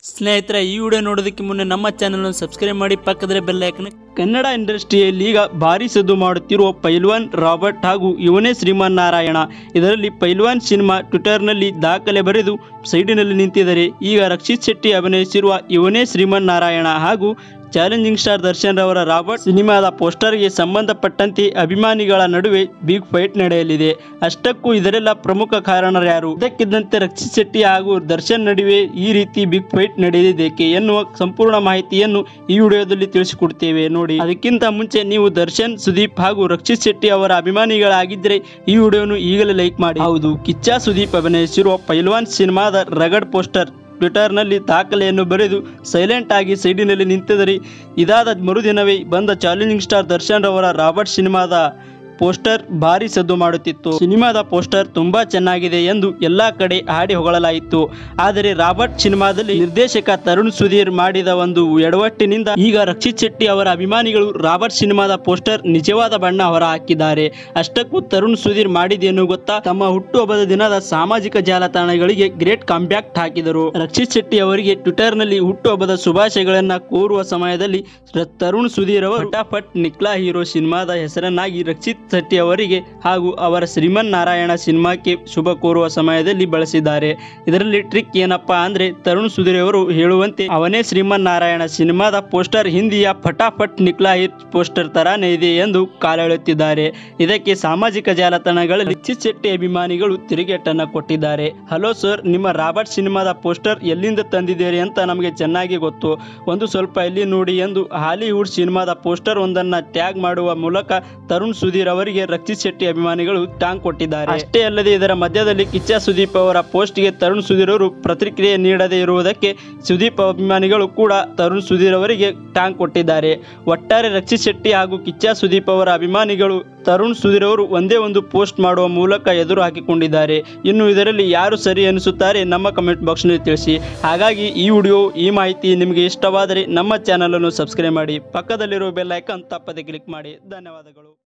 ಸ್ನೇಹಿತರೆ ಈ ವಿಡಿಯೋ ನೋಡೋದಕ್ಕೆ ಮುನ್ನ ನಮ್ಮ ಚಾನಲ್ ಸಬ್ಸ್ಕ್ರೈಬ್ ಮಾಡಿ ಪಕ್ಕದ ಬೆಲ್ ಐಕನ್ ಕನ್ನಡ ಇಂಡಸ್ಟ್ರಿಯಲ್ಲಿ ಈಗ ಭಾರಿ ಸದ್ದು ಮಾಡುತ್ತಿರುವ ಪೈಲ್ವಾನ್ ರಾಬರ್ಟ್ ಹಾಗೂ ಇವನೇ ಶ್ರೀಮಾನ್ ನಾರಾಯಣ ಇದರಲ್ಲಿ ಪೈಲ್ವಾನ್ ಸಿನಿಮಾ ಟ್ವಿಟರ್ನಲ್ಲಿ ದಾಖಲೆ ಬರೆದು ಸೈಡಿನಲ್ಲಿ ನಿಂತಿದ್ದಾರೆ ಈಗ ರಕ್ಷಿತ್ ಶೆಟ್ಟಿ ಅಭಿನಯಿಸಿರುವ ಇವನೇ ಶ್ರೀಮನ್ ನಾರಾಯಣ ಹಾಗೂ ಚಾಲೆಂಜಿಂಗ್ ಸ್ಟಾರ್ ದರ್ಶನ್ ರವರ ರಾಬರ್ಟ್ ಸಿನಿಮಾದ ಪೋಸ್ಟರ್ಗೆ ಸಂಬಂಧಪಟ್ಟಂತೆ ಅಭಿಮಾನಿಗಳ ನಡುವೆ ಬಿಗ್ ಫೈಟ್ ನಡೆಯಲಿದೆ ಅಷ್ಟಕ್ಕೂ ಇದರೆಲ್ಲ ಪ್ರಮುಖ ಕಾರಣರು ಯಾರು ಇದಕ್ಕಿದ್ದಂತೆ ರಕ್ಷಿತ್ ಶೆಟ್ಟಿ ಹಾಗೂ ದರ್ಶನ್ ನಡುವೆ ಈ ರೀತಿ ಬಿಗ್ ಫೈಟ್ ನಡೆದಿದ್ದೇಕೆ ಎನ್ನುವ ಸಂಪೂರ್ಣ ಮಾಹಿತಿಯನ್ನು ಈ ವಿಡಿಯೋದಲ್ಲಿ ತಿಳಿಸಿಕೊಡ್ತೇವೆ ನೋಡಿ ಅದಕ್ಕಿಂತ ಮುಂಚೆ ನೀವು ದರ್ಶನ್ ಸುದೀಪ್ ಹಾಗೂ ರಕ್ಷಿತ್ ಶೆಟ್ಟಿ ಅವರ ಅಭಿಮಾನಿಗಳಾಗಿದ್ದರೆ ಈ ವಿಡಿಯೋನು ಈಗಲೇ ಲೈಕ್ ಮಾಡಿ ಹೌದು ಕಿಚ್ಚ ಸುದೀಪ್ ಅಭಿನಯಿಸಿರುವ ಪೈಲ್ವಾನ್ ಸಿನಿಮಾದ ರಗಡ್ ಪೋಸ್ಟರ್ ಟ್ವಿಟರ್ನಲ್ಲಿ ದಾಖಲೆಯನ್ನು ಬರೆದು ಸೈಲೆಂಟ್ ಆಗಿ ಸೈಡಿನಲ್ಲಿ ನಿಂತಿದ್ದರೆ ಇದಾದ ಮರುದಿನವೇ ಬಂದ ಚಾಲೆಂಜಿಂಗ್ ಸ್ಟಾರ್ ದರ್ಶನ್ ರವರ ರಾಬರ್ಟ್ ಸಿನಿಮಾದ ಪೋಸ್ಟರ್ ಭಾರಿ ಸದ್ದು ಮಾಡುತ್ತಿತ್ತು ಸಿನಿಮಾದ ಪೋಸ್ಟರ್ ತುಂಬಾ ಚೆನ್ನಾಗಿದೆ ಎಂದು ಎಲ್ಲಾ ಕಡೆ ಹಾಡಿ ಹೊಗಳಲಾಯಿತು ಆದರೆ ರಾಬರ್ಟ್ ಸಿನಿಮಾದಲ್ಲಿ ನಿರ್ದೇಶಕ ತರುಣ್ ಸುಧೀರ್ ಮಾಡಿದ ಒಂದು ಎಡವಟ್ಟಿನಿಂದ ಈಗ ರಕ್ಷಿತ್ ಶೆಟ್ಟಿ ಅವರ ಅಭಿಮಾನಿಗಳು ರಾಬರ್ಟ್ ಸಿನಿಮಾದ ಪೋಸ್ಟರ್ ನಿಜವಾದ ಬಣ್ಣ ಹೊರ ಹಾಕಿದ್ದಾರೆ ಅಷ್ಟಕ್ಕೂ ತರುಣ್ ಸುಧೀರ್ ಮಾಡಿದೇನು ಗೊತ್ತಾ ತಮ್ಮ ಹುಟ್ಟುಹಬ್ಬದ ದಿನದ ಸಾಮಾಜಿಕ ಜಾಲತಾಣಗಳಿಗೆ ಗ್ರೇಟ್ ಕಾಂಬ್ಯಾಕ್ಟ್ ಹಾಕಿದರು ರಕ್ಷಿತ್ ಶೆಟ್ಟಿ ಅವರಿಗೆ ಟ್ವಿಟರ್ನಲ್ಲಿ ಹುಟ್ಟುಹಬ್ಬದ ಶುಭಾಶಯಗಳನ್ನ ಕೋರುವ ಸಮಯದಲ್ಲಿ ರ- ತರುಣ್ ಸುಧೀರ್ ಅವರು ಫಟಾಫಟ್ ನಿಕ್ಲಾ ಹೀರೋ ಸಿನಿಮಾದ ಹೆಸರನ್ನಾಗಿ ರಕ್ಷಿತ್ ಶೆಟ್ಟಿ ಅವರಿಗೆ ಹಾಗೂ ಅವರ ಶ್ರೀಮನ್ ನಾರಾಯಣ ಸಿನಿಮಾಕ್ಕೆ ಶುಭ ಕೋರುವ ಸಮಯದಲ್ಲಿ ಬಳಸಿದ್ದಾರೆ ಇದರಲ್ಲಿ ಟ್ರಿಕ್ ಏನಪ್ಪಾ ಅಂದ್ರೆ ತರುಣ್ ಸುಧೀರ್ ಅವರು ಹೇಳುವಂತೆ ಅವನೇ ಶ್ರೀಮನ್ ನಾರಾಯಣ ಸಿನಿಮಾದ ಪೋಸ್ಟರ್ ಹಿಂದಿಯ ಫಟಾಫಟ್ ನಿಕ್ಲಾ ಹಿಟ್ ಪೋಸ್ಟರ್ ತರಾನೇ ಇದೆ ಎಂದು ಕಾಲೆಳೆಯುತ್ತಿದ್ದಾರೆ ಇದಕ್ಕೆ ಸಾಮಾಜಿಕ ಜಾಲತಾಣಗಳಲ್ಲಿ ರಕ್ಷಿತ್ ಶೆಟ್ಟಿ ಅಭಿಮಾನಿಗಳು ತಿರುಗೇಟನ್ನ ಕೊಟ್ಟಿದ್ದಾರೆ ಹಲೋ ಸರ್ ನಿಮ್ಮ ರಾಬರ್ಟ್ ಸಿನಿಮಾದ ಪೋಸ್ಟರ್ ಎಲ್ಲಿಂದ ತಂದಿದ್ದೀರಿ ಅಂತ ನಮಗೆ ಚೆನ್ನಾಗಿ ಗೊತ್ತು ಒಂದು ಸ್ವಲ್ಪ ಇಲ್ಲಿ ನೋಡಿ ಎಂದು ಹಾಲಿವುಡ್ ಸಿನಿಮಾದ ಪೋಸ್ಟರ್ ಒಂದನ್ನ ಟ್ಯಾಗ್ ಮಾಡುವ ಮೂಲಕ ತರುಣ್ ಸುಧೀರ್ ಅವರಿಗೆ ರಕ್ಷಿತ್ ಶೆಟ್ಟಿ ಅಭಿಮಾನಿಗಳು ಟಾಂಗ್ ಕೊಟ್ಟಿದ್ದಾರೆ ಅಷ್ಟೇ ಅಲ್ಲದೆ ಇದರ ಮಧ್ಯದಲ್ಲಿ ಕಿಚ್ಚ ಸುದೀಪ್ ಅವರ ಪೋಸ್ಟ್ಗೆ ತರುಣ್ ಸುಧೀರ್ ಅವರು ಪ್ರತಿಕ್ರಿಯೆ ನೀಡದೇ ಇರುವುದಕ್ಕೆ ಸುದೀಪ್ ಅಭಿಮಾನಿಗಳು ಕೂಡ ತರುಣ್ ಸುಧೀರ್ ಅವರಿಗೆ ಟಾಂಗ್ ಕೊಟ್ಟಿದ್ದಾರೆ ಒಟ್ಟಾರೆ ರಕ್ಷಿತ್ ಶೆಟ್ಟಿ ಹಾಗೂ ಕಿಚ್ಚ ಸುದೀಪ್ ಅವರ ಅಭಿಮಾನಿಗಳು ತರುಣ್ ಸುಧೀರ್ ಅವರು ಒಂದೇ ಒಂದು ಪೋಸ್ಟ್ ಮಾಡುವ ಮೂಲಕ ಎದುರು ಹಾಕಿಕೊಂಡಿದ್ದಾರೆ ಇನ್ನು ಇದರಲ್ಲಿ ಯಾರು ಸರಿ ಅನಿಸುತ್ತಾರೆ ನಮ್ಮ ಕಮೆಂಟ್ ಬಾಕ್ಸ್ನಲ್ಲಿ ತಿಳಿಸಿ ಹಾಗಾಗಿ ಈ ವಿಡಿಯೋ ಈ ಮಾಹಿತಿ ನಿಮಗೆ ಇಷ್ಟವಾದರೆ ನಮ್ಮ ಚಾನಲನ್ನು ಸಬ್ಸ್ಕ್ರೈಬ್ ಮಾಡಿ ಪಕ್ಕದಲ್ಲಿರುವ ಬೆಲ್ ಐಕಾನ್ ತಪ್ಪದೆ ಕ್ಲಿಕ್ ಮಾಡಿ ಧನ್ಯವಾದಗಳು